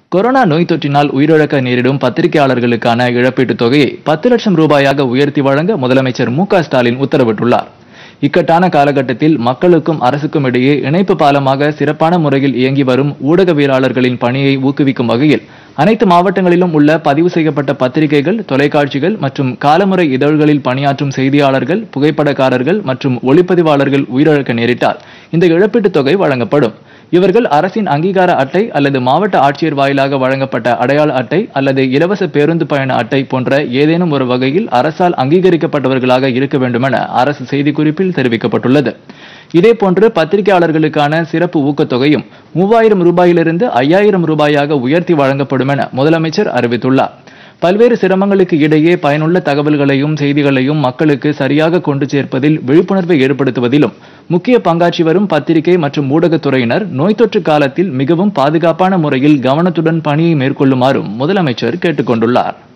corona நோய் தொற்றினால் உயிரிழக்க நேரிடும் பத்திரிகையாளர்களுக்கான இழப்பீட்டுத் தொகையை பத்து லட்சம் ரூபாயாக உயர்த்தி வழங்க முதலமைச்சர் மு க ஸ்டாலின் உத்தரவிட்டுள்ளார் இக்கட்டான காலகட்டத்தில் மக்களுக்கும் அரசுக்கும் இடையே இணைப்பு பாலமாக சிறப்பான முறையில் இயங்கி வரும் ஊடகவியலாளர்களின் பணியை ஊக்குவிக்கும் வகையில் அனைத்து மாவட்டங்களிலும் உள்ள பதிவு செய்யப்பட்ட பத்திரிகைகள் தொலைக்காட்சிகள் மற்றும் காலமுறை இதழ்களில் பணியாற்றும் செய்தியாளர்கள் புகைப்படக்காரர்கள் மற்றும் ஒளிப்பதிவாளர்கள் உயிரிழக்க நேரிட்டால் இந்த இழப்பீட்டுத் தொகை வழங்கப்படும் இவர்கள் அரசின் அங்கீகார அட்டை அல்லது மாவட்ட ஆட்சியர் வாயிலாக வழங்கப்பட்ட அடையாள அட்டை அல்லது இலவச பேருந்து பயண அட்டை போன்ற ஏதேனும் ஒரு வகையில் அரசால் அங்கீகரிக்கப்பட்டவர்களாக இருக்க வேண்டுமென அரசு செய்திக்குறிப்பில் தெரிவிக்கப்பட்டுள்ளது இதேபோன்று பத்திரிகையாளர்களுக்கான சிறப்பு ஊக்கத்தொகையும் மூவாயிரம் ரூபாயிலிருந்து ஐயாயிரம் ரூபாயாக உயர்த்தி வழங்கப்படும் என முதலமைச்சர் அறிவித்துள்ளார் பல்வேறு சிரமங்களுக்கு இடையே பயனுள்ள தகவல்களையும் செய்திகளையும் மக்களுக்கு சரியாக கொண்டு சேர்ப்பதில் விழிப்புணர்வை ஏற்படுத்துவதிலும் முக்கிய பங்காற்றி வரும் பத்திரிகை மற்றும் ஊடகத்துறையினர் நோய் தொற்று காலத்தில் மிகவும் பாதுகாப்பான முறையில் கவனத்துடன் பணியை மேற்கொள்ளுமாறும் முதலமைச்சர் கேட்டுக்கொண்டுள்ளார்